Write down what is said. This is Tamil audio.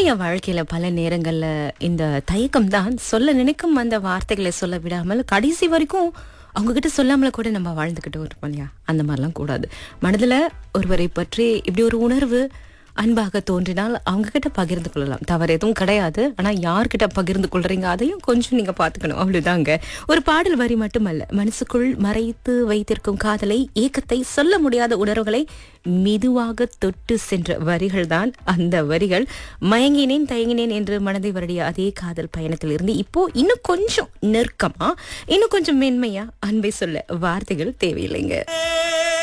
நம்முடைய வாழ்க்கையில பல நேரங்கள்ல இந்த தயக்கம் தான் சொல்ல நினைக்கும் அந்த வார்த்தைகளை சொல்ல விடாமல் கடைசி வரைக்கும் அவங்க கிட்ட சொல்லாமல கூட நம்ம வாழ்ந்துகிட்டு இருப்போம் இல்லையா அந்த மாதிரிலாம் கூடாது மனதுல ஒருவரை பற்றி இப்படி ஒரு உணர்வு அன்பாக தோன்றினால் அவங்க கிட்ட பகிர்ந்து கொள்ளலாம் தவறு எதுவும் கிடையாது ஆனா யார்கிட்ட பகிர்ந்து கொள்றீங்க அதையும் கொஞ்சம் நீங்க பாத்துக்கணும் அவ்வளவுதாங்க ஒரு பாடல் வரி மட்டுமல்ல மனசுக்குள் மறைத்து வைத்திருக்கும் காதலை ஏக்கத்தை சொல்ல முடியாத உணர்வுகளை மெதுவாக தொட்டு சென்ற வரிகள் தான் அந்த வரிகள் மயங்கினேன் தயங்கினேன் என்று மனதை வருடிய அதே காதல் பயணத்தில் இருந்து இப்போ இன்னும் கொஞ்சம் நெருக்கமா இன்னும் கொஞ்சம் மென்மையா அன்பை சொல்ல வார்த்தைகள் தேவையில்லைங்க